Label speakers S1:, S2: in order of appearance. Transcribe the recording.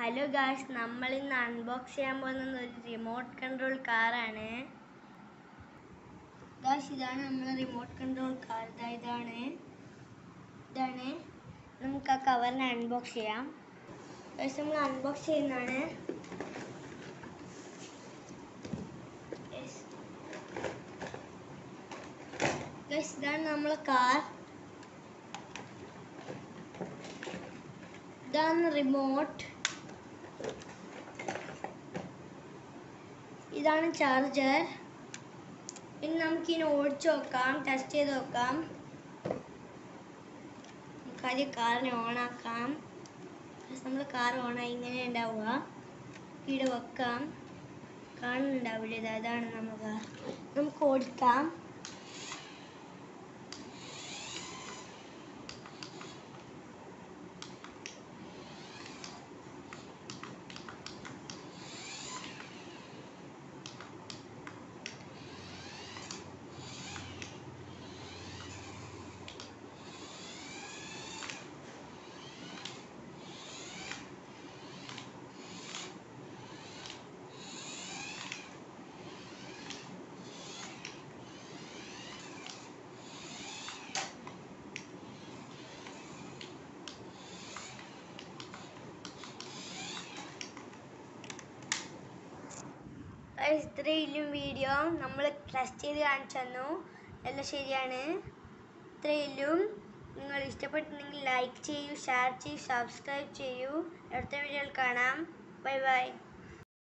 S1: Hello guys നമ്മൾ ഇന്ന് unbox ചെയ്യാൻ പോകുന്നത് ഒരു റിമോട്ട് കൺട്രോൾ കാറാണ് ഗായ്സ് ഇതാണ് നമ്മളെ റിമോട്ട് കൺട്രോൾ കാർ ഇതാ ഇതാണ് ഇതാണ് നമുക്ക് ആ കവറിനെ അൺബോക്സ് ചെയ്യാം ഗായ്സ് നമ്മൾ അൺബോക്സ് ചെയ്യുന്നതാണ് Yes. ഗായ്സ് ഇതാണ് നമ്മളെ കാർ ഇതാണ് റിമോട്ട് ഇതാണ് ചാർജർ ഇനി നമുക്ക് ഇനി ഓടിച്ചു നോക്കാം ടെസ്റ്റ് ചെയ്ത് നോക്കാം നമുക്ക് ആദ്യം കാറിനെ ഓണാക്കാം നമ്മൾ കാർ ഓണായി ഇങ്ങനെ ഉണ്ടാവുക ഇവിടെ വെക്കാം കാണുന്നുണ്ടാവില്ല ഇത് അതാണ് നമ്മൾ കാർ നമുക്ക് ഓടിക്കാം Guys, ഇത്രയും വീഡിയോ നമ്മൾ ടെസ്റ്റ് ചെയ്ത് കാണിച്ചു തന്നു എല്ലാം ശരിയാണ് ഇത്രയും നിങ്ങൾ ഇഷ്ടപ്പെട്ടിട്ടുണ്ടെങ്കിൽ ലൈക്ക് ചെയ്യൂ ഷെയർ ചെയ്യൂ സബ്സ്ക്രൈബ് ചെയ്യൂ അടുത്ത വീഡിയോയിൽ കാണാം ബൈ ബൈ